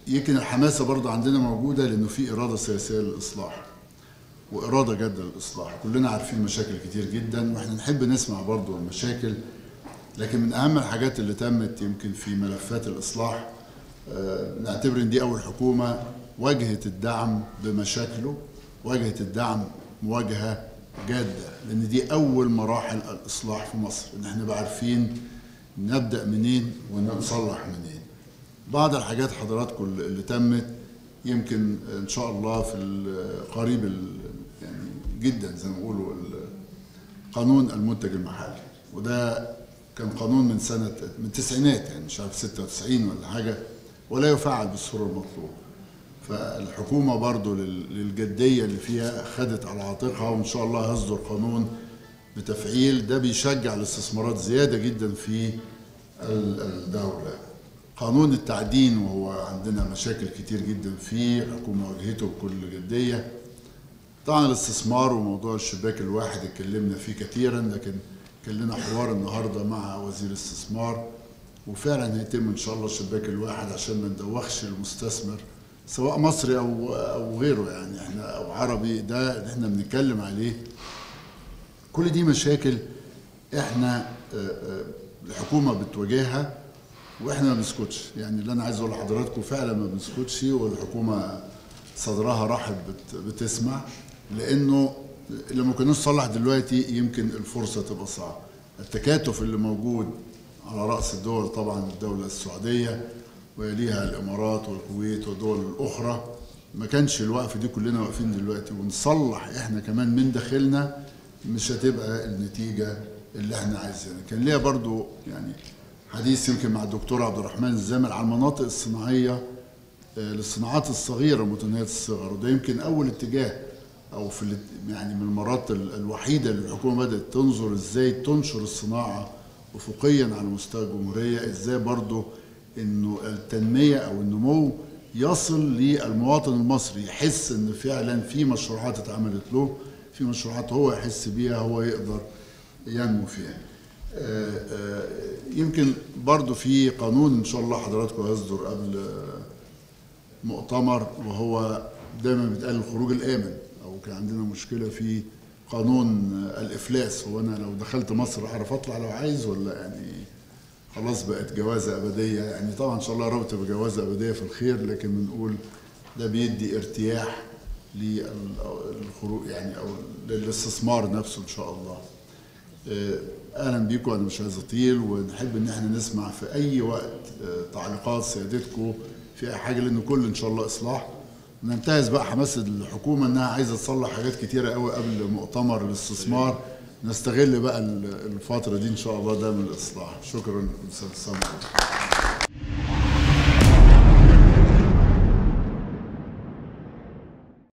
يمكن الحماسه برضه عندنا موجوده لانه في اراده سياسيه للاصلاح واراده جاده للاصلاح كلنا عارفين مشاكل كتير جدا واحنا نحب نسمع برضه المشاكل لكن من اهم الحاجات اللي تمت يمكن في ملفات الاصلاح آه، نعتبر ان دي اول حكومه واجهت الدعم بمشاكله واجهت الدعم مواجهه جاده لان دي اول مراحل الاصلاح في مصر ان احنا نبقى عارفين نبدا منين ونصلح منين بعض الحاجات حضراتكم اللي تمت يمكن ان شاء الله في القريب ال- يعني جدا زي ما بيقولوا ال- قانون المنتج المحلي وده كان قانون من سنه من التسعينات يعني مش عارف 96 ولا حاجه ولا يفعل بالصوره المطلوبه فالحكومه برضو لل- للجديه اللي فيها خدت على عاتقها وان شاء الله هيصدر قانون بتفعيل ده بيشجع الاستثمارات زياده جدا في ال- الدوله قانون التعدين وهو عندنا مشاكل كتير جدا فيه الحكومه واجهته بكل جديه طبعا الاستثمار وموضوع الشباك الواحد اتكلمنا فيه كثيرا لكن كان لنا حوار النهارده مع وزير الاستثمار وفعلا هيتم ان شاء الله الشباك الواحد عشان ما ندوخش المستثمر سواء مصري او او غيره يعني احنا او عربي ده اللي احنا بنتكلم عليه كل دي مشاكل احنا آه، آه، الحكومه بتواجهها واحنا ما بنسكتش يعني اللي انا عايز اقول لحضراتكم فعلا ما بنسكتش والحكومه صدرها رحب بت- بتسمع لانه لما كنا نصلح دلوقتي يمكن الفرصه تبقى صعبه التكاتف اللي موجود على راس الدول طبعا الدوله السعوديه ويليها الامارات والكويت والدول الاخرى ما كانش الوقف دي كلنا واقفين دلوقتي ونصلح احنا كمان من داخلنا مش هتبقى النتيجه اللي احنا عايزينها كان ليا برضو يعني حديث يمكن مع الدكتور عبد الرحمن الزامل على المناطق الصناعيه آه، للصناعات الصغيره متناهيه الصغر وده يمكن اول اتجاه او في الات- يعني من المرات ال- الوحيده اللي الحكومه بدات تنظر ازاي تنشر الصناعه افقيا على مستوى الجمهوريه ازاي برضو انه التنميه او النمو يصل للمواطن المصري يحس ان فعلا في مشروعات اتعملت له في مشروعات هو يحس بيها هو يقدر ينمو فيها آه، آه، يمكن برضو في قانون ان شاء الله حضراتكم هيصدر قبل آه، مؤتمر وهو دايما بيتقال الخروج الامن او كان عندنا مشكله في قانون آه، الافلاس هو انا لو دخلت مصر اعرف اطلع لو عايز ولا يعني خلاص بقت جوازه ابديه يعني طبعا ان شاء الله يا رب تبقى جوازه ابديه في الخير لكن بنقول ده بيدي ارتياح للخروج يعني او للاستثمار نفسه ان شاء الله. آه، اهلا بيكم انا مش عايز اطيل ونحب ان احنا نسمع في اي وقت آه، تعليقات سيادتكم في اي حاجه لان كل ان شاء الله اصلاح ننتهز بقى حماس الحكومه انها عايزه تصلح حاجات كتيره قوي قبل مؤتمر الاستثمار نستغل بقى ال- الفتره دي ان شاء الله ده من الاصلاح شكرا كل سنه وأنتم طيبين.